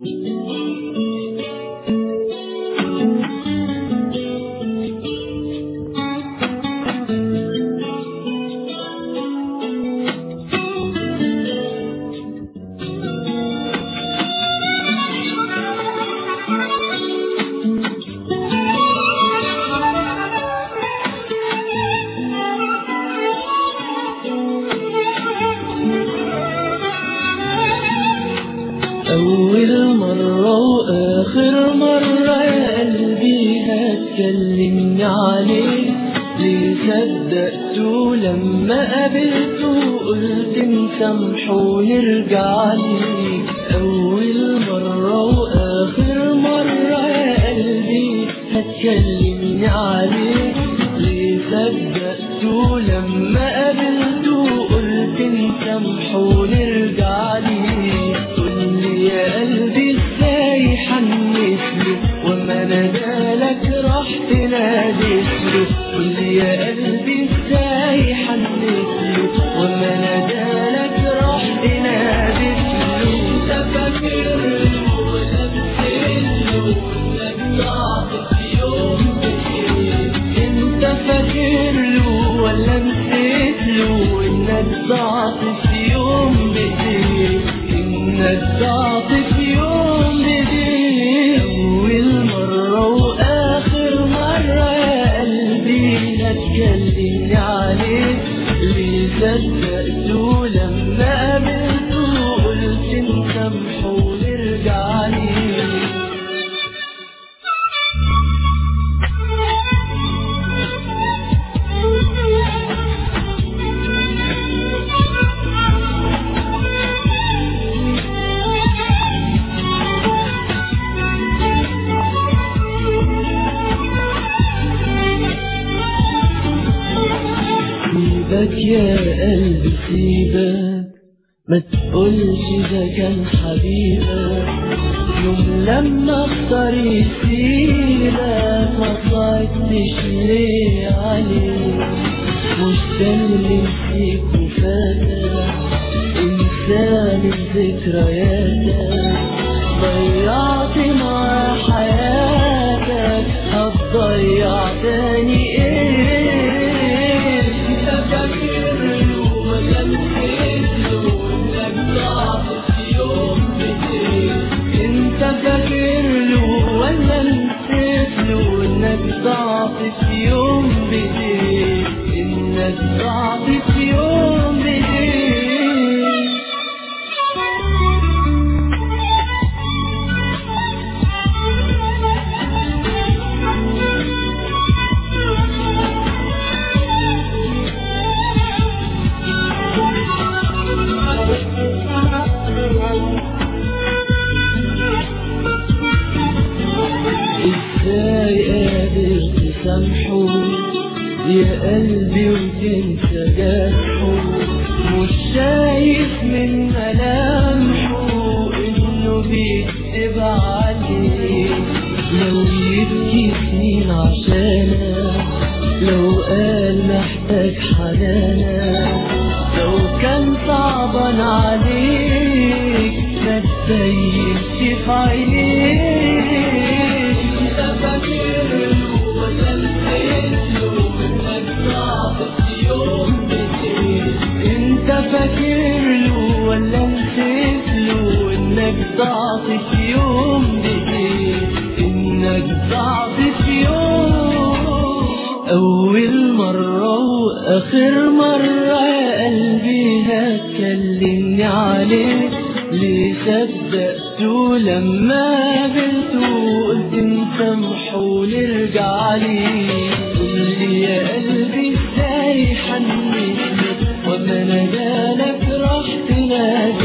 أول مرة وآخر مرة يا قلبي هتكلمني عليك ليه صدقته لما قابلته قلت نسامحه ونرجع ليك أول مرة وآخر مرة يا قلبي هتكلمني عليك ليه صدقته لما قابلته قلت نسامحه ونرجع ليك قولي يا قلبي ازاي حنسله وما نادالك رحت ناديتله قولي يا قلبي ازاي حنسله وما نادالك رحت ناديتله انت فاكرله ولا بتسله انك ضعت في يوم بخير انت فاكرله ولا نسيتله انك ضعت في يوم بخير انك ضعت في يوم بخير اول مرة واخر مرة يا قلبي هتكلمني عليك ليه صدقته لما قابلته قلت نسامحه ونرجع ليه سيبك يا قلبي سيبك ما تقولش ده كان حبيبك يوم لما اختار يسيبك ما طلعتش ليه عليك مش ده اللي نسيك وفاتك انسان ذكرياتك ضيعت مع حياتك هتضيع تاني ايه انت فاكر له ولا نسيت له انك ضعت في يوم بخير انت فاكر له ولا نسيت له انك ضعت في يوم بخير انك ضعت في يوم بخير ازاي قادر تسامحه يا قلبي وتنسى جرحه مش شايف من ملامحه انه بيكتب عليك لو يبكي سنين عشانك لو قال محتاج حنانك لو كان صعبا عليك ما تبينش في عينيك انت فاكرله ولا نسيتله انك ضعت في يوم بخير انت فاكرله ولا نسيتله انك ضعت في يوم بخير انك ضعت في يوم أول مرة وآخر مرة يا قلبي هتكلمني عليك ليه صدقته لما قابلته قلت نسامحه ونرجع ليه قولي يا قلبي ازاي حنيتني وما نادالك رحت نادي